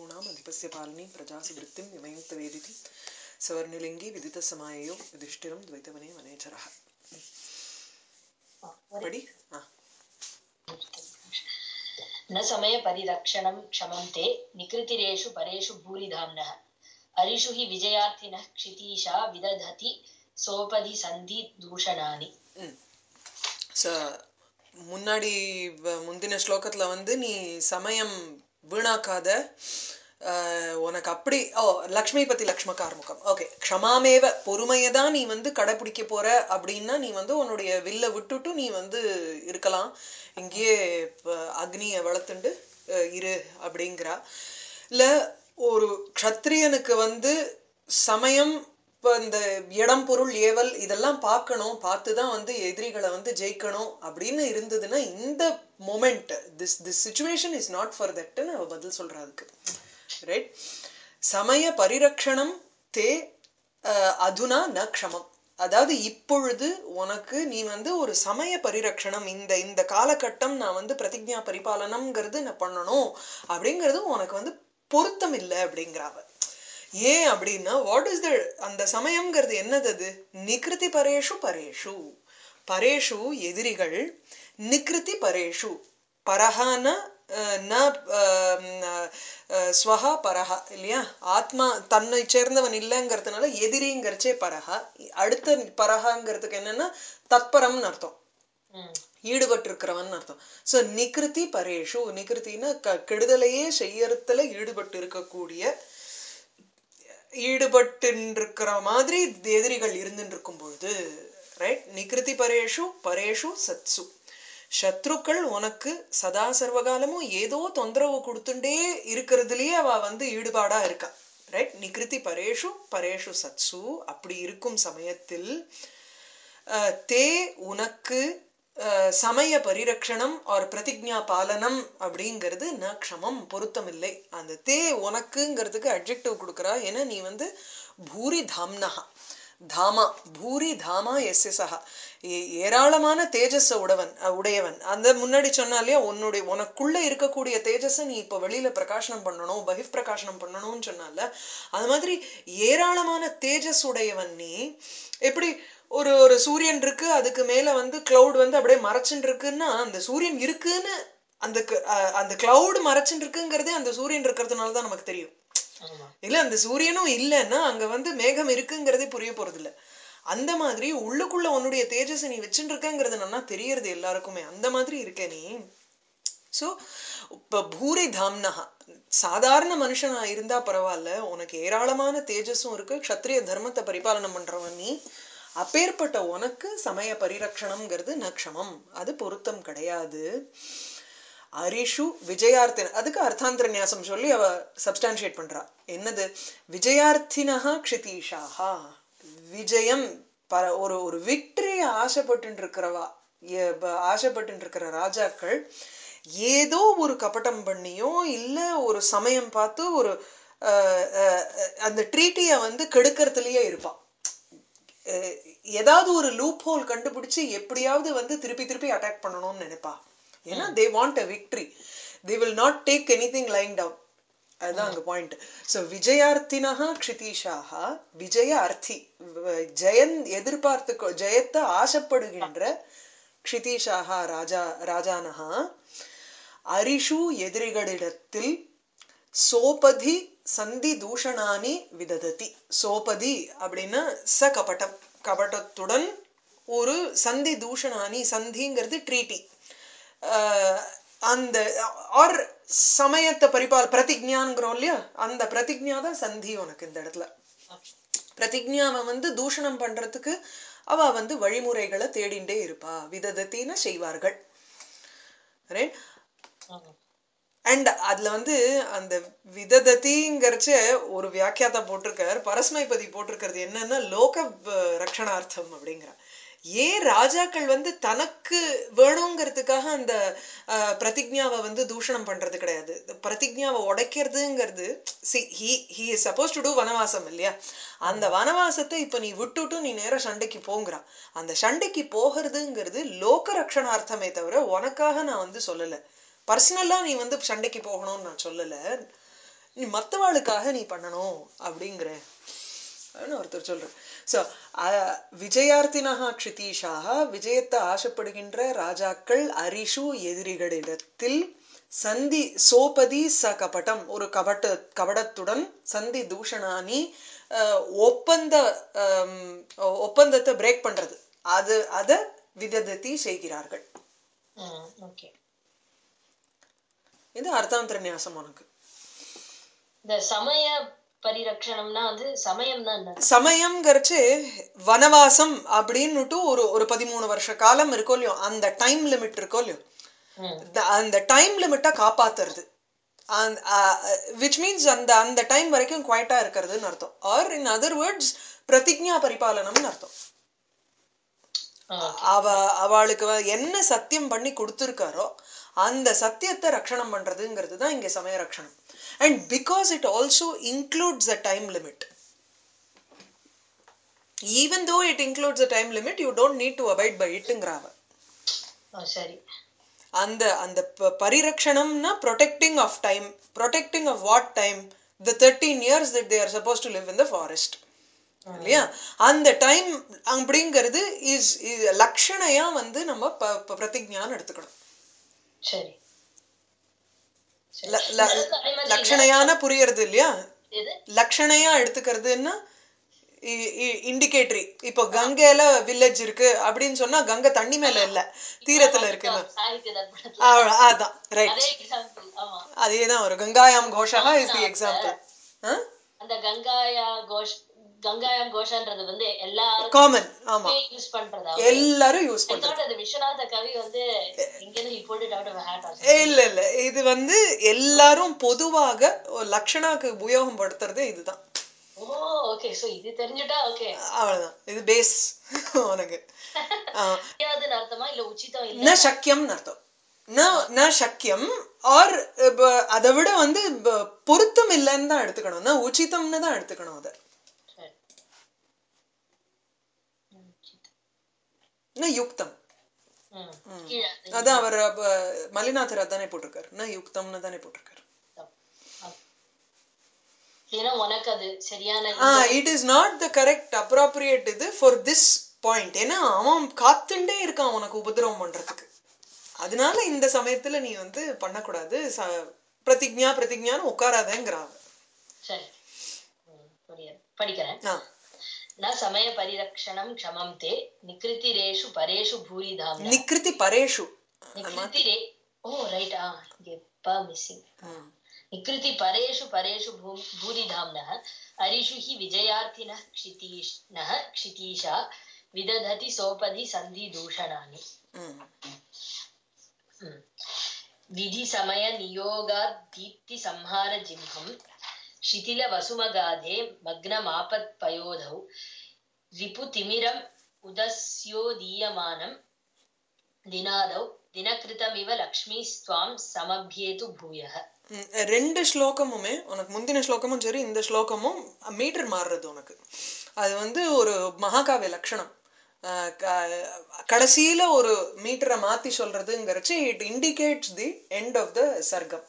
பசூனாம் அதிபஸ்ய பாலினி பிரஜாசு விருத்திம் யமயந்த வேதிதி சவர்ணிலிங்கி விதித சமாயோ யுதிஷ்டிரம் துவைத்தவனே வனேச்சரः படி ஆ न समयपरिरक्षणं क्षमं ते निकृतिरेषु परेषु भूरिधाम्नः अरिषु हि विजयार्थिनः क्षितीशा विदधति सोपधि सन्धि दूषणानि ம் ச முன்னாடி வ- முந்தின ஸ்லோகத்துல வந்து நீ சமயம் வீணாக்காத ஆஹ், உனக்கு அப்படி ஓ லக்ஷ்மி பத்தி லக்ஷ்ம கார்முகம் ஓகே க்ஷமாமேவ பொறுமையை தான் நீ வந்து கடைப்பிடிக்க போற அப்படின்னா நீ வந்து உன்னுடைய வில்ல விட்டுட்டு நீ வந்து இருக்கலாம் இங்கேயே ப- அக்னியை வளர்த்துண்டு அஹ், இரு அப்படிங்கிறா இல்ல ஒரு க்ஷத்ரியனுக்கு வந்து சமயம் இப்போ இந்த இடம் பொருள் ஏவல் இதெல்லாம் பார்க்கணும் பார்த்து தான் வந்து எதிரிகளை வந்து ஜெயிக்கணும் அப்படின்னு இருந்ததுன்னா இந்த moment this this situation is not for தட்னு அவ பதில் சொல்றா அதுக்கு ரைட் சமய பரிரக்ஷணம் தே அஹ், அதுனா ந க்ஷமம் அதாவது இப்பொழுது உனக்கு நீ வந்து ஒரு சமய பரிரக்ஷணம் இந்த இந்த காலகட்டம் நான் வந்து பிரதிஜ்ஞா பரிபாலனம்ங்கிறது நான் பண்ணணும் அப்படிங்கிறது உனக்கு வந்து பொருத்தம் இல்லை அப்படிங்கிறாவ ஏன் அப்படின்னா வாட் இஸ் த அந்த சமயம்ங்கிறது என்னது அது நிகிருதி பரேஷு பரேஷு பரேஷு எதிரிகள் நிகிருதி பரேஷு பரஹான அஹ், ந அஹ், அஹ், ஸ்வஹா பரஹா இல்லையா ஆத்மா தன்னை சேர்ந்தவன் இல்லைங்கிறதுனால எதிரிங்கிறச்சே பரஹா அடுத்த பரஹாங்கிறதுக்கு என்னன்னா தத்பரம்னு அர்த்தம் ம். ஈடுபட்டிருக்கிறவன் அர்த்தம் சோ நிகிருதி பரேஷு நிகிருத்தின்னா க- கெடுதலையே செய்யறதுல ஈடுபட்டு இருக்கக்கூடிய ஈடுபட்டு மாதிரி எதிரிகள் இருந்துட்டு இருக்கும் பொழுது ரைட் நிகிருதி பரேஷு பரேஷு சத்சு சத்ருக்கள் உனக்கு சதா சர்வகாலமும் ஏதோ தொந்தரவு கொடுத்துட்டே இருக்கிறதுலயே அவ வந்து ஈடுபாடா இருக்கா ரைட் நிகிருதி பரேஷு பரேஷு சத்சு அப்படி இருக்கும் சமயத்தில் அஹ், தே உனக்கு அஹ், சமய பரிரக்ஷணம் ஆர் பிரதிஜ்ஞா பாலனம் அப்படிங்கிறது ந க்ஷமம் பொருத்தமில்லை அந்த தே உனக்குங்கிறதுக்கு அட்ஜெக்டிவ் கொடுக்குறா ஏன்னா நீ வந்து பூரி தாம்னஹா தாமா பூரி தாமா எஸ் சஹா ஏராளமான தேஜஸ உடவன் அஹ், உடையவன் அந்த முன்னாடி சொன்னாலே உன்னுடைய உனக்குள்ள இருக்கக்கூடிய தேஜஸை நீ இப்போ வெளியில பிரகாசனம் பண்ணணும் பகிர் பிரகாசனம் பண்ணணும்னு சொன்னால அது மாதிரி ஏராளமான தேஜஸ் உடையவன் நீ எப்படி ஒரு ஒரு சூரியன் இருக்கு அதுக்கு மேல வந்து கிளவுட் வந்து அப்படியே மறைச்சுட்டு இருக்குன்னா அந்த சூரியன் இருக்குன்னு அந்த க- அஹ் அந்த கிளவுட் மறைச்சுட்டு இருக்குங்கிறதே அந்த சூரியன் இருக்கிறதுனால தான் நமக்கு தெரியும் ஆமா இல்ல அந்த சூரியனும் இல்லைன்னா அங்க வந்து மேகம் இருக்குங்கிறதே புரிய போறது இல்ல அந்த மாதிரி உள்ளுக்குள்ள உன்னுடைய தேஜஸ் நீ வச்சுட்டு இருக்கங்கிறது நல்லா தெரியறது எல்லாருக்குமே அந்த மாதிரி இருக்க நீ சோ இப்ப பூரி தாம்னஹா சாதாரண மனுஷனா இருந்தா பரவாயில்ல உனக்கு ஏராளமான தேஜஸும் இருக்கு க்ஷத்ரிய தர்மத்தை பரிபாலனம் பண்றவன் நீ அப்பேற்பட்ட உனக்கு சமய பரிரக்ஷணம்ங்கிறது நக்ஷமம் அது பொருத்தம் கிடையாது அரிஷு விஜயார்த்தின அதுக்கு அர்த்தாந்தர நியாசம் சொல்லி அவ சப்ஸ்டான்ஷியேட் பண்றா என்னது விஜயார்த்தினஹா க்ஷிதீஷாஹா விஜயம் பர ஒரு ஒரு விக்டரிய ஆசைப்பட்டு இருக்கிறவா எ- ப- ஆசைப்பட்டு இருக்கிற ராஜாக்கள் ஏதோ ஒரு கபட்டம் பண்ணியோ இல்ல ஒரு சமயம் பார்த்து ஒரு அஹ், அஹ், அஹ், அந்த ட்ரீட்டிய வந்து கெடுக்கறதுலயே இருப்பான் அஹ் ஏதாவது ஒரு லூப் ஹோல் கண்டுபிடிச்சு எப்படியாவது வந்து திருப்பி திருப்பி அட்டாக் பண்ணணும்னு நினைப்பா ஏன்னா they want a victory they will not take anything lying down அதுதான் அங்க பாயிண்ட் சோ விஜயார்த்தினஹா க்ஷிதீஷாஹா விஜய அர்த்தி வ- ஜெயன் எதிர்பார்த்து கொ- ஜெயத்தை ஆசைப்படுகின்ற க்ஷிதீஷாஹா ராஜா ராஜானஹா அரிஷு எதிரிகளிடத்தில் சோபதி சந்தி தூஷணானி விதததி சோபதி அப்படின்னா ச கபடம் கபடத்துடன் ஒரு சந்தி தூஷணானி சந்திங்கிறது ட்ரீட்டி அந்த ஆர் சமயத்தை பரிபால் பிரதிஜ்ஞான்ங்கிறோம் இல்லையா அந்த பிரதிஜ்ஞா தான் சந்தி உனக்கு இந்த இடத்துல பிரதிஜ்ஞாவை வந்து தூஷணம் பண்றதுக்கு அவ வந்து வழிமுறைகளை தேடிண்டே இருப்பா விததத்தின செய்வார்கள் ரைட் ஆமா. அண்ட் அதுல வந்து அந்த விதததிங்கிறச்ச ஒரு வியாக்கியாத்தா போட்டிருக்கார் பரஸ்மைபதி போட்டிருக்கிறது என்னன்னா லோக வ- ரக்ஷணார்த்தம் அப்படிங்கிற ஏன் ராஜாக்கள் வந்து தனக்கு வேணுங்கிறதுக்காக அந்த அஹ், பிரதிஜ்ஞாவை வந்து தூஷணம் பண்றது கிடையாது இந்த பிரதிஜ்ஞாவை உடைக்கிறதுங்கிறது she he he is supposed to do வனவாசம் இல்லையா அந்த வனவாசத்தை இப்ப நீ விட்டுட்டு நீ நேரா சண்டைக்கு போங்கிறான் அந்த சண்டைக்கு போகிறதுங்கிறது லோக ரக்ஷணார்த்தமே தவிர உனக்காக நான் வந்து சொல்லல பர்சனலா நீ வந்து சண்டைக்கு போகணும்னு நான் சொல்லல நீ மத்தவாளுக்காக நீ பண்ணணும் அப்படிங்கிற அப்படின்னு ஒருத்தர் சொல்றார் ஸோ விஜயார்த்தினஹா க்ஷிதீஷாக விஜயத்தை ஆசைப்படுகின்ற ராஜாக்கள் அரிஷு எதிரிகளிடத்தில் சந்தி சோபதி ச கபடம் ஒரு கபட்ட கபடத்துடன் சந்தி தூஷணானி அஹ், ஒப்பந்த ஹம், ஒப்பந்தத்தை பிரேக் பண்றது அது அதை விததத்தி செய்கிறார்கள் ம் ஓகே இது அர்த்தாந்தர நியாசம் உனக்கு இந்த சமய பரிரக்ஷணம்னா வந்து சமயம்னா என்ன சமயம்ங்கிறச்சு வனவாசம் அப்படின்னுட்டு ஒரு ஒரு பதிமூணு வருஷ காலம் இருக்கோ இல்லையோ அந்த டைம் லிமிட் இருக்கோ இல்லையோ ம் the- அந்த டைம் லிமிட்டை காப்பாத்துறது விச் மீன்ஸ் அந்த அந்த டைம் வரைக்கும் குவைட்டா இருக்கிறதுன்னு அர்த்தம் ஆர் இன் அதர் வேர்ட்ஸ் பிரதிஜ்ஞா பரிபாலனம்னு அர்த்தம் ஓகே அவ அவளுக்கு வ- என்ன சத்தியம் பண்ணி கொடுத்துருக்காரோ அந்த சத்தியத்தை ரக்ஷணம் பண்றதுங்கிறது தான் இங்க சமய ரக்ஷணம் and because it also includes a time limit even though it includes a time limit you don't need to abide by இட்டுங்கிறாவ ஆ, சரி அந்த அந்த ப- பரிரக்ஷணம்னா protecting of time protecting of what time the thirteen years that they are supposed to live in the forest இல்லையா அந்த time அப்படிங்கிறது is லக்ஷணையா வந்து நம்ம ப- ப- பிரதிஜ்ஞான்னு எடுத்துக்கணும் சரி சரி. ல- ல- இந்த இடத்துல அதே மாதிரி லக்ஷணையான புரியறது இல்லையா எது லக்ஷணையா எடுத்துக்கிறதுன்னா இண்டிகேட்டரி இப்போ கங்கையில வில்லேஜ் இருக்கு அப்படின்னு சொன்னா கங்கை தண்ணி மேல இல்ல தீரத்துல இருக்குன்னு சாகித்ய தர்ப்பணத்துல அவ்வ- அதான் ரைட் அதே எக்ஸாம்பிள் ஆமா அதேதான் வரும் கங்காயாம் கோஷகா இஸ் தி எக்ஸாம்பிள் அந்த கங்காயா கோஷ் கங்காயம் கோஷன்றது வந்து எல்லாருமே காமன் ஆமா யூஸ் பண்றதா எல்லாரும் யூஸ் I பண்றது thought அது விஸ்வநாத கவி வந்து எங்கேருந்து he pulled it out of a hat or A, something. இல்ல இல்ல இது வந்து எல்லாரும் பொதுவாக ஒரு லக்ஷணாக்கு உபயோகம் படுத்துறதே இதுதான் ஓ ஓகே சோ இது தெரிஞ்சுட்டா ஓகே அவ்வளவுதான் இது பேஸ் உனக்கு ஆ, முடியாதுன்னு அர்த்தமா இல்ல உச்சிதம் இல்ல ந சக்கியம்னு அர்த்தம் ந ந சக்கியம் ஆர் அதை விட வந்து ப- பொருத்தம் இல்லைன்னு தான் எடுத்துக்கணும் ந உச்சிதம்னு தான் எடுத்துக்கணும் அதை சரி. ம், உச்சிதம். ந யுக்தம் ம். கீழே அது அதான் அவர் அப்ப மலிநாதர் அதானே போட்டிருக்காரு ந யுக்தம்னு தானே போட்டிருக்காரு யுக்தம். அது. ஏன்னா உனக்கு அது சரியான ah it is not the correct appropriate இது ஃபார் திஸ் பாயிண்ட் ஏன்னா அவன் காத்துண்டே இருக்கான் உனக்கு உபதிரவம் பண்றதுக்கு அதனால இந்த சமயத்துல நீ வந்து பண்ணக்கூடாது ச- பிரதிஜ்ஞா பிரதிஜ்ஞான்னு உட்காராதேங்கிறான் சரி ம், புரியுது படிக்கிறேன் ஆ न समय परिरक्षणं क्षमं ते निकृतिरेषु परेषु भूरिधाम्नः நிக்கிருதி பரேஷு निकृतिरे ओ रैट् आ इगे प मिस्सिङ्ग् निकृति परेषु परेषु भू भूरिधाम्नः अरिषु हि विजयार्थिनः क्षितीष्णः क्षितीशा विदधति सोपधि सन्धिदूषणानि ம். Hmm. विधि समय नियोगात् दीप्ति संहार जिह्वम् शिथिल वसुमगाधे मग्नमापत्पयोधौ रिपुतिमिरम् उदस्योदीयमानं दिनादौ दिनकृतमिव लक्ष्मीस्त्वां समभ्येतु भूयः ம், ரெண்டு ஸ்லோகமுமே உனக்கு முந்தின ஸ்லோகமும் சரி இந்த ஸ்லோகமும் மீட்டர் மாறுறது உனக்கு அது வந்து ஒரு மகாகாவிய லட்சணம் அஹ் க- கடைசியில ஒரு மீட்டரை மாத்தி சொல்றதுங்கிறச்சு it indicates the end of the சர்க்கம்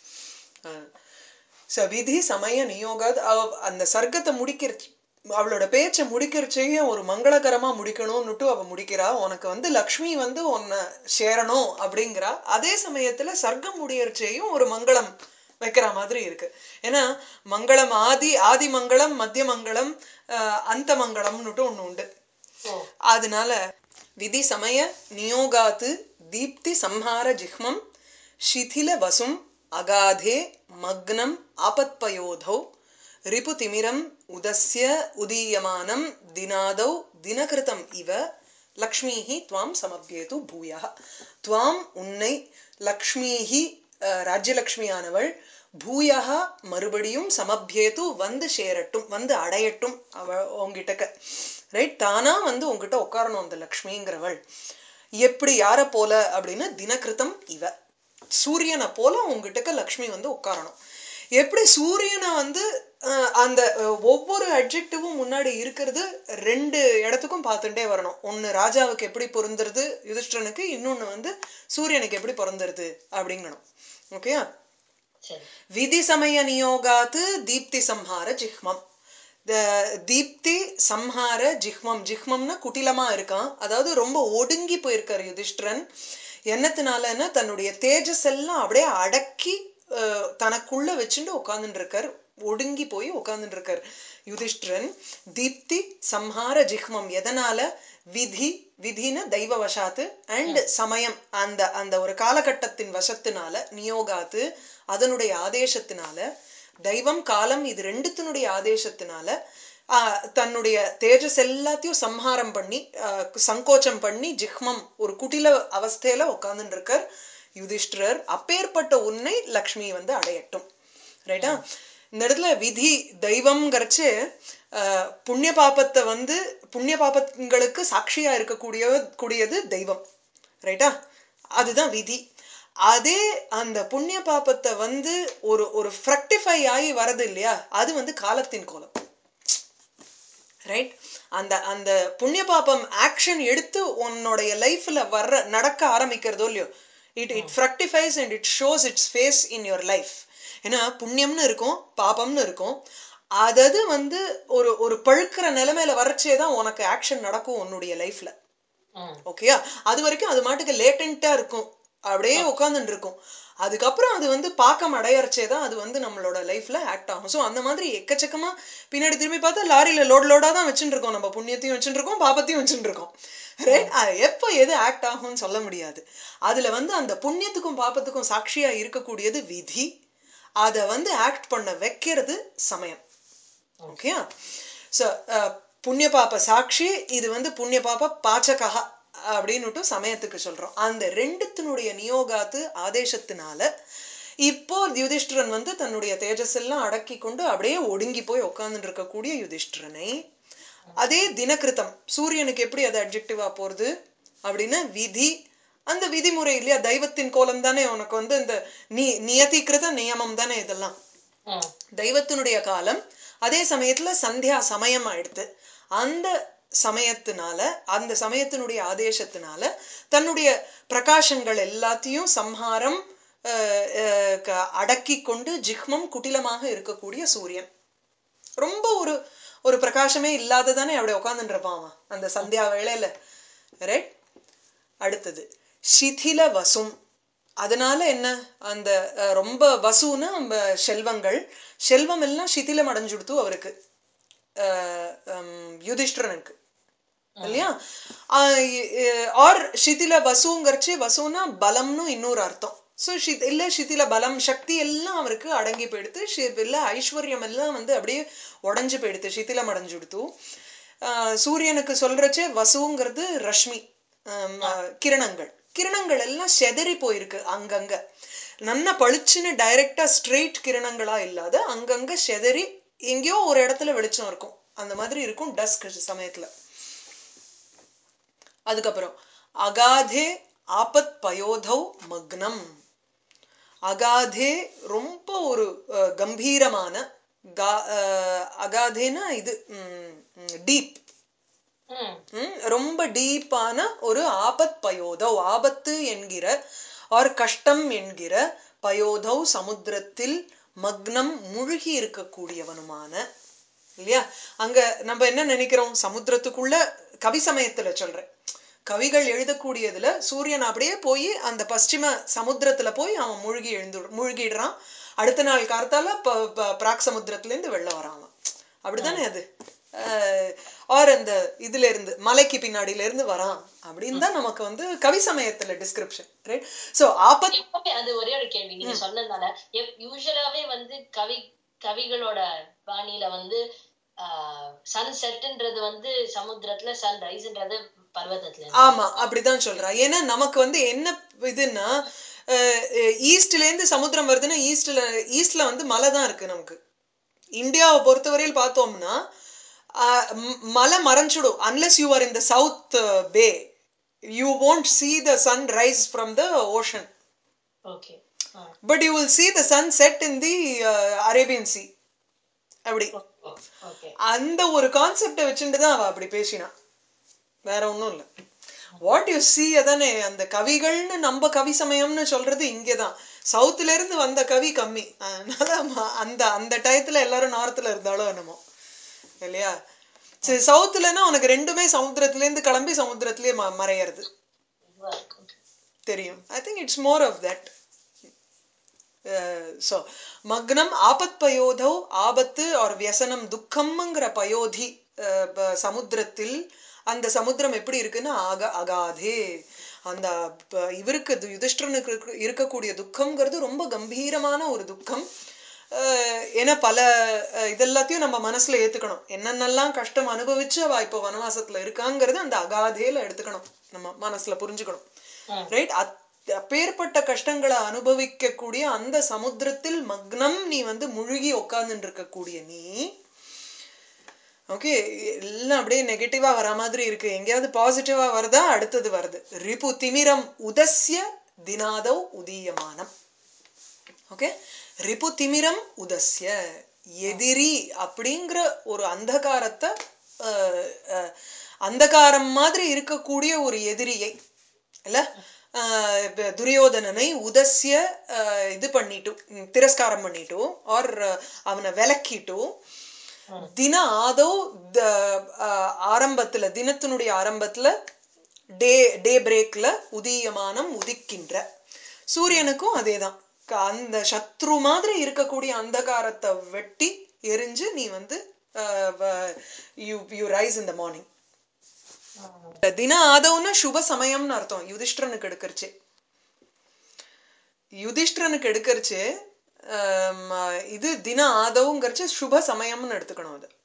ச விதி சமய நியோகாத் அவ அந்த சர்க்கத்தை முடிக்கிற அவளோட பேச்சை முடிக்கிறச்சையும் ஒரு மங்களகரமா முடிக்கணும்னுட்டு அவ முடிக்கிறா உனக்கு வந்து லக்ஷ்மி வந்து உன்னை சேரணும் அப்படிங்கிறா அதே சமயத்துல சர்க்கம் முடியறச்சையும் ஒரு மங்களம் வைக்கிற மாதிரி இருக்கு ஏன்னா மங்களம் ஆதி ஆதி மங்களம் மத்திய மங்களம் அஹ், அந்த மங்களம்னுட்டு ஒண்ணு உண்டு ஓ அதனால விதி சமய நியோகாத்து தீப்தி சம்ஹார ஜிஹ்மம் சிதில வசும் அகாதே மக்னம் ஆபத்பயோதௌ ரிபுதிமிரம் உதஸ்ய உதீயமானம் தினாதௌ தினகிருதம் இவ லக்ஷ்மீஹி துவாம் சமப்யேது பூயா துவாம் உன்னை லக்ஷ்மீஹி அஹ், ராஜ்யலக்ஷ்மியானவள் பூயகா மறுபடியும் சமப்யேது வந்து சேரட்டும் வந்து அடையட்டும் அவ உங்ககிட்டக்க ரைட் தானா வந்து உங்ககிட்ட உட்காரணும் அந்த லக்ஷ்மிங்கிறவள் எப்படி யார போல அப்படின்னு தினகிருதம் இவ சூரியனை போல உங்ககிட்டக்க லக்ஷ்மி வந்து உட்காரணும் எப்படி சூரியனை வந்து அஹ், அந்த அஹ், ஒவ்வொரு அட்ஜெக்டிவும் முன்னாடி இருக்கிறது ரெண்டு இடத்துக்கும் பார்த்துட்டே வரணும் ஒன்னு ராஜாவுக்கு எப்படி பொருந்துறது யுதிஷ்டனுக்கு இன்னொன்னு வந்து சூரியனுக்கு எப்படி பிறந்துருது அப்படிங்கணும் ஓகேயா சரி விதி சமய நியோகாத்து தீப்தி சம்ஹார ஜிஹ்மம் த- தீப்தி சம்ஹார ஜிஹ்மம் ஜிஹ்மம்னா குட்டிலமா இருக்கான் அதாவது ரொம்ப ஒடுங்கி போயிருக்காரு யுதிஷ்டிரன் என்னத்தினாலன்னா தன்னுடைய தேஜஸ் எல்லாம் அப்படியே அடக்கி அஹ், தனக்குள்ள வச்சுட்டு உட்கார்ந்துட்டு இருக்கார் ஒடுங்கி போய் உட்கார்ந்துட்டு இருக்கார் யுதிஷ்டிரன் தீப்தி சம்ஹார ஜிஹ்மம் எதனால விதி விதின தெய்வ வசாத்து அண்ட் சமயம் அந்த அந்த ஒரு காலகட்டத்தின் வசத்தினால நியோகாத்து அதனுடைய ஆதேசத்தினால தெய்வம் காலம் இது ரெண்டுத்தினுடைய ஆதேசத்தினால ஆஹ், தன்னுடைய தேஜஸ் எல்லாத்தையும் சம்ஹாரம் பண்ணி ஆஹ், சங்கோச்சம் பண்ணி ஜிஹ்மம் ஒரு குட்டில அவஸ்தையில உட்கார்ந்துட்டு இருக்கார் யுதிஷ்டிரர் அப்பேற்பட்ட உன்னை லக்ஷ்மி வந்து அடையட்டும் ரைட்டா இந்த இடத்துல விதி தெய்வம்ங்கிறச்சு ஆஹ், புண்ணிய பாபத்தை வந்து புண்ணிய பாபங்களுக்கு சாட்சியா இருக்கக்கூடிய கூடியது தெய்வம் ரைட்டா அதுதான் விதி அதே அந்த புண்ணிய பாபத்தை வந்து ஒரு ஒரு ஃப்ரக்டிஃபை ஆகி வரது இல்லையா அது வந்து காலத்தின் கோலம் ரைட் அந்த அந்த புண்ணிய பாபம் ஆக்ஷன் எடுத்து உன்னுடைய லைஃப்ல வர்ற நடக்க ஆரம்பிக்கிறதோ இல்லையோ it it fructifies and it shows its face in your life ஏன்னா புண்ணியம்னு இருக்கும் பாபம்னு இருக்கும் அதது வந்து ஒரு ஒரு பழுக்கிற நிலைமையில வரச்சே தான் உனக்கு ஆக்ஷன் நடக்கும் உன்னுடைய லைஃப்ல ம் ஓகேயா அது வரைக்கும் அது மாட்டுக்கு லேட்டண்டா இருக்கும் அப்படியே உட்காந்துட்டு இருக்கும் அதுக்கப்புறம் அது வந்து பாக்கம் அடையறச்சே தான் அது வந்து நம்மளோட லைஃப்ல ஆக்ட் ஆகும் ஸோ அந்த மாதிரி எக்கச்சக்கமா பின்னாடி திரும்பி பார்த்தா லாரியில லோட் லோடா தான் வச்சுட்டு இருக்கோம் நம்ம புண்ணியத்தையும் வச்சுட்டு இருக்கோம் பாபத்தையும் வச்சுட்டு இருக்கோம் ரைட் எப்போ எது ஆக்ட் ஆகும்னு சொல்ல முடியாது அதுல வந்து அந்த புண்ணியத்துக்கும் பாபத்துக்கும் சாட்சியா இருக்கக்கூடியது விதி அதை வந்து ஆக்ட் பண்ண வைக்கிறது சமயம் ஓகேயா ஸோ புண்ணிய பாப சாட்சி இது வந்து புண்ணிய பாப பாச்சகா அப்படின்னுட்டு சமயத்துக்கு சொல்றோம் அந்த ரெண்டுத்தினுடைய நியோகாத்து ஆதேசத்தினால இப்போ யுதிஷ்டிரன் வந்து தன்னுடைய தேஜஸ் எல்லாம் அடக்கி கொண்டு அப்படியே ஒடுங்கி போய் உட்கார்ந்துட்டு இருக்கக்கூடிய யுதிஷ்டிரனை அதே தினகிருத்தம் சூரியனுக்கு எப்படி அது அட்ஜெக்டிவா போறது அப்படின்னா விதி அந்த விதிமுறை இல்லையா தெய்வத்தின் கோலம் தானே உனக்கு வந்து இந்த நீ நியதிகிருத நியமம் தானே இதெல்லாம் ம் தெய்வத்தினுடைய காலம் அதே சமயத்துல சந்தியா சமயம் ஆயிடுத்து அந்த சமயத்தினால அந்த சமயத்தினுடைய ஆதேசத்தினால தன்னுடைய பிரகாசங்கள் எல்லாத்தையும் சம்ஹாரம் அஹ், அஹ், க- அடக்கி கொண்டு ஜிஹ்மம் குட்டிலமாக இருக்கக்கூடிய சூரியன் ரொம்ப ஒரு ஒரு பிரகாசமே இல்லாததானே அப்படி உட்காந்துட்டு இருப்பான் அவன் அந்த சந்தியா வேளையில ரைட் அடுத்தது சிதில வசும் அதனால என்ன அந்த அஹ், ரொம்ப வசுன்னா நம்ம செல்வங்கள் செல்வம் எல்லாம் சிதிலம் அடைஞ்சுடுத்து அவருக்கு அஹ், ஹம், யுதிஷ்டிரனுக்கு இல்லையா ஆர் சிதில வசுங்கிறச்சு வசுனா பலம்னு இன்னொரு அர்த்தம் ஸோ இல்ல சிதில பலம் சக்தி எல்லாம் அவருக்கு அடங்கி போயிடுத்து ஷி- இல்ல ஐஸ்வர்யம் எல்லாம் வந்து அப்படியே உடைஞ்சு போயிடுத்து சிதிலம் அடைஞ்சுடுத்து ஆஹ் சூரியனுக்கு சொல்றச்சே வசுங்கிறது ரஷ்மி ஆம், ஆஹ் கிரணங்கள் கிரணங்கள் எல்லாம் செதறி போயிருக்கு அங்கங்க நல்ல பளிச்சுன்னு டைரக்டா ஸ்ட்ரெயிட் கிரணங்களா இல்லாத அங்கங்க செதறி எங்கேயோ ஒரு இடத்துல வெளிச்சம் இருக்கும் அந்த மாதிரி இருக்கும் டஸ்க் சமயத்துல அதுக்கப்புறம் அகாதே ஆபத் பயோதௌ மக்னம் அகாதே ரொம்ப ஒரு அஹ், கம்பீரமான கா- அஹ், அகாதேனா இது டீப் ம் ரொம்ப டீப்பான ஒரு ஆபத் பயோதௌ ஆபத்து என்கிற ஆர் கஷ்டம் என்கிற பயோதௌ சமுத்திரத்தில் மக்னம் முழுகி இருக்கக்கூடியவனுமான இல்லையா அங்க நம்ம என்ன நினைக்கிறோம் சமுத்திரத்துக்குள்ள கவி சமயத்துல சொல்றேன் கவிகள் எழுதக்கூடியதுல சூரியன் அப்படியே போய் அந்த பশ্চিம சமுத்திரத்துல போய் அவன் மூழ்கி எழுந்து மூழ்கிடுறான் அடுத்த நாள் கார்த்தால ப- ப- பிராக் சமுத்திரத்துல இருந்து வெளில வரான் அவன் அப்படிதானே அது ஆர் அந்த இதுல இருந்து மலைக்கு பின்னாடியில இருந்து வரான் அப்படின்னு தான் நமக்கு வந்து கவி சமயத்துல டிஸ்கிரிப்ஷன் ரைட் சோ ஆபத் எப்பவுமே அது ஒரே ஒரு கேள்வி நீங்க சொன்னதுனால யூஸ்வலாவே வந்து கவி கவிகளோட பாணியில வந்து சன் செட்ன்றது வந்து சமுத்திரத்துல சன் ரைஸ்ன்றது பர்வதத்துல இருந்து. ஆமா அப்படிதான் சொல்றா ஏன்னா நமக்கு வந்து என்ன இதுன்னா ஈஸ்ட்ல இருந்து சமுத்திரம் வருதுன்னா ஈஸ்ட்ல ஈஸ்ட்ல வந்து மலை தான் இருக்கு நமக்கு இந்தியாவை பொறுத்தவரையில் பார்த்தோம்னா அஹ், ம- மலை மறைஞ்சிடும் unless you are in the south bay you won't see the sun rise from the ocean okay but you will see the sun set in the uh, arabian sea அப்படி ஓகே அந்த ஒரு கான்செப்டை வச்சுட்டு தான் அவ அப்படி பேசினா வேற ஒண்ணும் இல்ல வாட் யூ see அதானே அந்த கவிகள்னு நம்ம கவி சமயம்னு சொல்றது இங்கதான் சவுத்துல இருந்து வந்த கவி கம்மி அதனால ம- அந்த அந்த டயத்துல எல்லாரும் நார்த்ல இருந்தாலும் என்னமோ இல்லையா சரி சவுத்துலன்னா உனக்கு ரெண்டுமே சமுத்திரத்துல இருந்து கிளம்பி சமுத்திரத்திலேயே ம மறையறது இதுவா இருக்கும் தெரியும் I think it's more of that so மக்னம் ஆபத் பயோதோ ஆபத்து ஆர் வியசனம் துக்கம்ங்கிற பயோதி அஹ், ப- சமுத்திரத்தில் அந்த சமுத்திரம் எப்படி இருக்குன்னா அக அகாதே அந்த ப- இவருக்கு து- யுதிஷ்டிரனுக்கு இருக்க- இருக்கக்கூடிய துக்கம்ங்கிறது ரொம்ப கம்பீரமான ஒரு துக்கம் அஹ், ஏன்னா பல அஹ், இதெல்லாத்தையும் நம்ம மனசுல ஏத்துக்கணும் என்னென்னலாம் கஷ்டம் அனுபவிச்சு அவ இப்போ வனவாசத்துல இருக்காங்கிறது அந்த அகாதேல எடுத்துக்கணும் நம்ம மனசுல புரிஞ்சுக்கணும் ம். ரைட் அப்பேற்பட்ட கஷ்டங்களை அனுபவிக்கக்கூடிய அந்த சமுத்திரத்தில் மக்னம் நீ வந்து முழுகி உட்கார்ந்துட்டு இருக்கக்கூடிய நீ ஓகே எல்லாம் அப்படியே நெகட்டிவா வர மாதிரி இருக்கு எங்கேயாவது பாசிட்டிவா வருதா அடுத்தது வருது ரிபு திமிரம் உதஸ்ய தினாதவ் உதீயமானம் ஓகே ரிபு திமிரம் உதஸ்ய எதிரி அப்படிங்கிற ஒரு அந்தகாரத்தை அஹ், அஹ், அந்தகாரம் மாதிரி இருக்கக்கூடிய ஒரு எதிரியை இல்ல ஆஹ் இப்ப துரியோதனனை உதஸ்ய ஆஹ் இது பண்ணிட்டு ம், திரஸ்காரம் பண்ணிட்டு ஆர் அவனை விலக்கிட்டு தின ஆதோ த- ஆஹ் ஆரம்பத்துல தினத்தினுடைய ஆரம்பத்துல டே டே பிரேக்ல உதீயமானம் உதிக்கின்ற சூரியனுக்கும் அதேதான் க- அந்த சத்ரு மாதிரி இருக்கக்கூடிய அந்தகாரத்தை வெட்டி எரிஞ்சு நீ வந்து யூ யூ ரைஸ் இந்த மார்னிங் ம். தின ஆதவுன்னா சுப சமயம்னு அர்த்தம் யுதிஷ்டிரனுக்கு எடுக்கறச்சு யுதிஷ்டிரனுக்கு எடுக்கறச்சு ஆம், இது தின ஆதவுங்கிறச்சு சுப சமயம்னு எடுத்துக்கணும் அது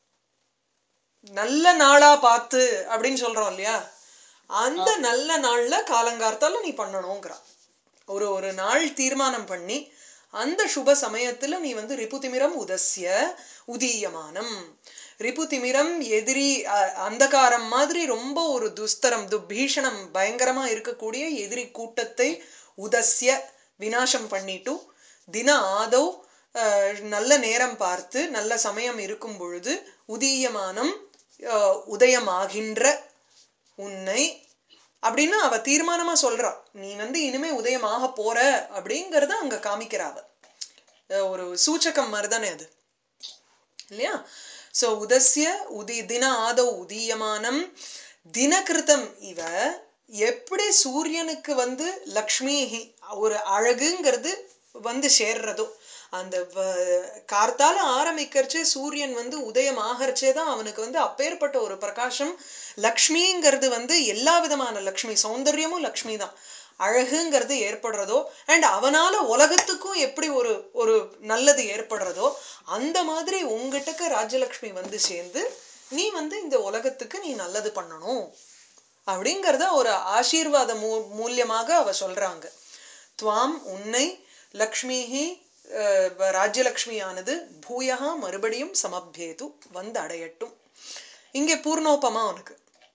நல்ல நாளா பார்த்து அப்படின்னு சொல்றோம் இல்லையா அந்த நல்ல நாள்ல காலங்கார்த்தால நீ பண்ணணுங்கிறான் ஒரு ஒரு நாள் தீர்மானம் பண்ணி அந்த சுப சமயத்துல நீ வந்து ரிபுதிமிரம் உதஸ்ய உதீயமானம் ரிபுதிமிரம் எதிரி அ- அந்தகாரம் மாதிரி ரொம்ப ஒரு துஸ்தரம் துபீஷணம் பயங்கரமா இருக்கக்கூடிய எதிரி கூட்டத்தை உதஸ்ய விநாசம் பண்ணிட்டு தின ஆதவ் அஹ், நல்ல நேரம் பார்த்து நல்ல சமயம் இருக்கும் பொழுது உதீயமானம் அஹ், உதயமாகின்ற உன்னை அப்படின்னு அவ தீர்மானமா சொல்றா நீ வந்து இனிமே உதயமாக போற அப்படிங்கறத அங்க காமிக்கிறா அவ அஹ் ஒரு சூச்சகம் மாதிரிதானே அது இல்லையா சோ உதஸ்ய உதி தின ஆதவ் உதீயமானம் தினகிருதம் இவ எப்படி சூரியனுக்கு வந்து லக்ஷ்மி ஒரு அழகுங்கிறது வந்து சேர்றதோ அந்த வ- கார்த்தால ஆரம்பிக்கிறச்சே சூரியன் வந்து உதயம் ஆகறச்சே தான் அவனுக்கு வந்து அப்பேற்பட்ட ஒரு பிரகாசம் லக்ஷ்மிங்கிறது வந்து எல்லா விதமான லக்ஷ்மி சௌந்தர்யமும் லக்ஷ்மி தான் அழகுங்கிறது ஏற்படுறதோ அண்ட் அவனால உலகத்துக்கும் எப்படி ஒரு ஒரு நல்லது ஏற்படுறதோ அந்த மாதிரி உங்ககிட்டக்க ராஜலக்ஷ்மி வந்து சேர்ந்து நீ வந்து இந்த உலகத்துக்கு நீ நல்லது பண்ணணும் அப்படிங்கறத ஒரு ஆசீர்வாத மூ மூலியமாக அவ சொல்றாங்க துவாம் உன்னை லக்ஷ்மிஹி அஹ், ராஜ்யலக்ஷ்மியானது பூயகா மறுபடியும் சமபேது வந்து அடையட்டும் இங்கே பூர்ணோபமா உனக்கு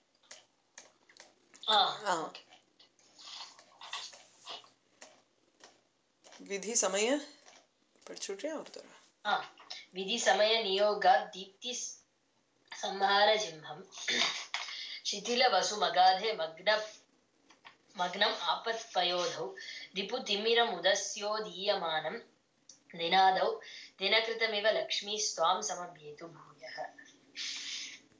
ஆ ஆ. விதி சமய படிச்சுட்றியா ஒருத்தர் ஆ விதி சமய நியோகாத் தீப்தி संहार जिह्मम् शिथिल वसु मगाधे मग्न मग्नम् आपत्पयोधौ रिपुतिमिरमुदस्योदीयमानं दिनादौ दिनकृतमिव लक्ष्मीस्त्वां समभ्येतु भूयः